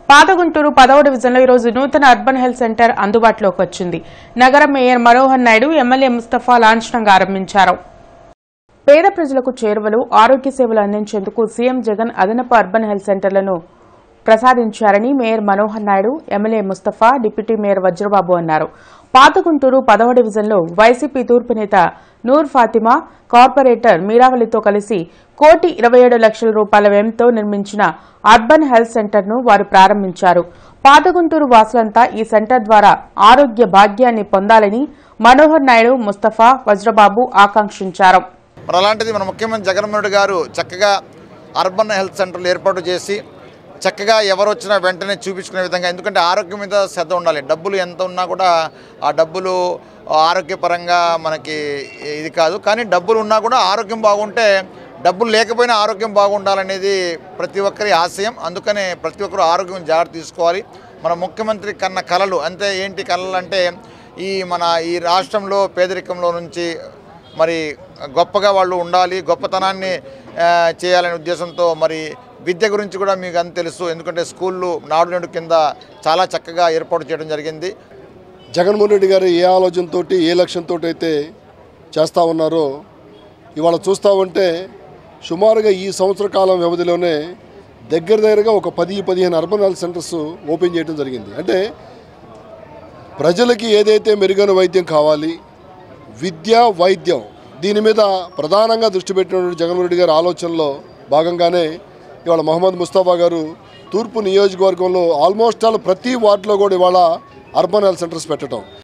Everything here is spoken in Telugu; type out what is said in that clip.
పాతగుంటూరు పదవ డివిజన్లో ఈరోజు నూతన అర్బన్ హెల్త్ సెంటర్ అందుబాటులోకి వచ్చింది నగర మేయర్ మనోహర్ నాయుడు ఎమ్మెల్యే ముస్తఫా లాంఛనంగా ఆరంభించారు పేద ప్రజలకు చేరువలు ఆరోగ్య సేవలు అందించేందుకు సీఎం జగన్ అదనపు అర్బన్ హెల్త్ సెంటర్లను ప్రసాదించారని mayor Manohar Naidu MLA Mustafa deputy mayor Vajrababu అన్నారు పాతగుంటూరు పదవ డివిజన్లో వైసీపీ తూర్పు నేత నూర్ ఫాతిమా కార్పొరేటర్ మీరావళితో కలిసి కోటి ఇరవై ఏడు లక్షల రూపాయల వ్యయంతో నిర్మించిన అర్బన్ హెల్త్ సెంటర్ను వారు ప్రారంభించారు పాతగుంటూరు వాసులంతా ఈ సెంటర్ ద్వారా ఆరోగ్య భాగ్యాన్ని పొందాలని మనోహర్ నాయుడు ముస్తఫా వజ్రబాబు ఆకాంక్షించారు మరి అలాంటిది మన ముఖ్యమంత్రి జగన్మోహన్ రెడ్డి గారు చక్కగా అర్బన్ హెల్త్ సెంటర్లు ఏర్పాటు చేసి చక్కగా ఎవరు వచ్చినా వెంటనే చూపించుకునే విధంగా ఎందుకంటే ఆరోగ్యం మీద శ్రద్ధ ఉండాలి డబ్బులు ఎంత ఉన్నా కూడా ఆ డబ్బులు ఆరోగ్యపరంగా మనకి ఇది కాదు కానీ డబ్బులు ఉన్నా కూడా ఆరోగ్యం బాగుంటే డబ్బులు లేకపోయినా ఆరోగ్యం బాగుండాలనేది ప్రతి ఒక్కరి ఆశయం అందుకనే ప్రతి ఒక్కరు ఆరోగ్యం జాగ్రత్త తీసుకోవాలి మన ముఖ్యమంత్రి కన్న కళలు అంతే ఏంటి కళలు అంటే ఈ మన ఈ రాష్ట్రంలో పేదరికంలో నుంచి మరి గొప్పగా వాళ్ళు ఉండాలి గొప్పతనాన్ని ఆ, చేయాలనే ఉద్దేశంతో మరి విద్య గురించి కూడా మీకు అంత తెలుసు ఎందుకంటే స్కూళ్ళు నాడు నేడు కింద చాలా చక్కగా ఏర్పాటు చేయడం జరిగింది జగన్మోహన్ రెడ్డి గారు ఏ ఆలోచనతో ఏ లక్ష్యంతో అయితే చేస్తూ ఉన్నారో ఇవాళ చూస్తూ ఉంటే సుమారుగా ఈ సంవత్సర కాలం వ్యవధిలోనే దగ్గర దగ్గరగా ఒక పది పదిహేను అర్బన్ హెల్త్ సెంటర్స్ ఓపెన్ చేయడం జరిగింది అంటే ప్రజలకి ఏదైతే మెరుగైన వైద్యం కావాలి విద్య వైద్యం దీని మీద ప్రధానంగా దృష్టి పెట్టినటువంటి జగన్మోహన్ రెడ్డి గారి ఆలోచనలో భాగంగానే ఇవాళ మహమ్మద్ ముస్తాఫా గారు తూర్పు నియోజకవర్గంలో ఆల్మోస్ట్ ఆల్ ప్రతి వార్డులో కూడా ఇవాళ అర్బన్ హెల్త్ సెంటర్స్ పెట్టడం